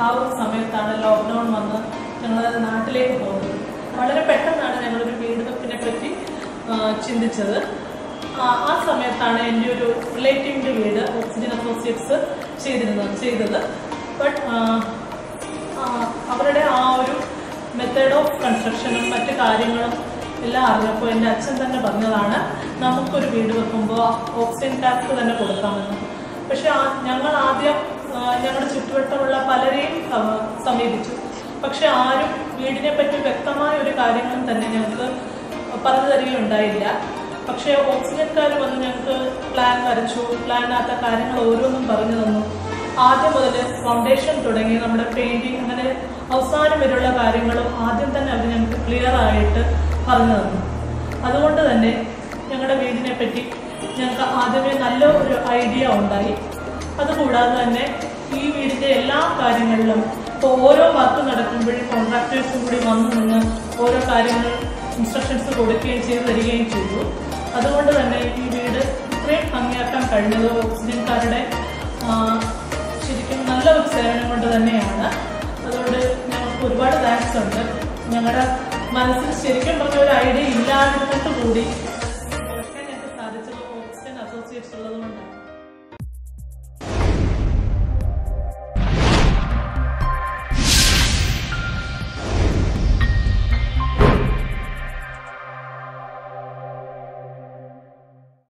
ആ ഒരു സമയത്താണ് ലോക്ക്ഡൗൺ വന്ന് ഞങ്ങൾ നാട്ടിലേക്ക് പോകുന്നത് വളരെ പെട്ടെന്നാണ് ഞങ്ങളൊരു വീട് വെപ്പിനെ പറ്റി ആ, ചിന്തിച്ചത് ആ ആ സമയത്താണ് എൻ്റെ ഒരു റിലേറ്റീവിൻ്റെ വീട് ഓക്സിജൻ അസോസിയേറ്റ്സ് ചെയ്തിരുന്നത് ചെയ്തത് ബട്ട് അവരുടെ ആ ഒരു മെത്തേഡ് ഓഫ് കൺസ്ട്രക്ഷനും മറ്റു കാര്യങ്ങളും എല്ലാം അറിഞ്ഞപ്പോൾ എൻ്റെ അച്ഛൻ തന്നെ പറഞ്ഞതാണ് നമുക്കൊരു വീട് വെക്കുമ്പോൾ ഓക്സിജൻ ടാങ്ക് തന്നെ കൊടുക്കാമെന്ന് പക്ഷെ ആ- ഞങ്ങൾ ആദ്യം ആ, ഞങ്ങളുടെ ചുറ്റുവട്ടമുള്ള പലരെയും സമ- സമീപിച്ചു പക്ഷെ ആരും വീടിനെ പറ്റി വ്യക്തമായ ഒരു കാര്യങ്ങളും തന്നെ ഞങ്ങൾക്ക് പറഞ്ഞു തരികയുണ്ടായില്ല പക്ഷേ ഓക്സിജൻകാർ വന്ന് ഞങ്ങൾക്ക് പ്ലാൻ വരച്ചു പ്ലാനിനകത്ത കാര്യങ്ങൾ ഓരോന്നും പറഞ്ഞു തന്നു ആദ്യം മുതൽ ഫൗണ്ടേഷൻ തുടങ്ങി നമ്മുടെ പെയിന്റിങ് അങ്ങനെ അവസാനം വരെയുള്ള കാര്യങ്ങളും ആദ്യം തന്നെ അവർ ഞങ്ങൾക്ക് ക്ലിയർ ആയിട്ട് പറഞ്ഞു തന്നു അതുകൊണ്ട് തന്നെ ഞങ്ങളുടെ വീടിനെ പറ്റി ഞങ്ങൾക്ക് ആദ്യമേ നല്ല ഒരു ഐഡിയ ഉണ്ടായി അതുകൂടാതെ തന്നെ ഈ വീടിന്റെ എല്ലാ കാര്യങ്ങളിലും ഇപ്പോൾ ഓരോ വർക്ക് നടക്കുമ്പോഴും കോൺട്രാക്ടേഴ്സും കൂടി വന്നു നിന്ന് ഓരോ കാര്യങ്ങൾ ഇൻസ്ട്രക്ഷൻസ് കൊടുക്കുകയും ചെയ്തു തരികയും ചെയ്തു അതുകൊണ്ട് തന്നെ ഈ വീട് ഇത്രയും ഭംഗിയാക്കാൻ കഴിഞ്ഞത് ഓക്സിജൻകാരുടെ ആ, ശരിക്കും നല്ല ഒരു സേവനം കൊണ്ട് തന്നെയാണ് അതുകൊണ്ട് ഞങ്ങൾക്ക് ഒരുപാട് താങ്ക്സ് ഉണ്ട് ഞങ്ങളുടെ മനസ്സിൽ ശരിക്കും പറഞ്ഞ ഒരു ഐഡിയ ഇല്ലാതിരുന്നിട്ട് കൂടി കുറയ്ക്കാൻ ഞങ്ങൾക്ക് സാധിച്ചത് ഓക്സിജൻ അസോസിയേറ്റ്സ് ഉള്ളത് കൊണ്ടാണ്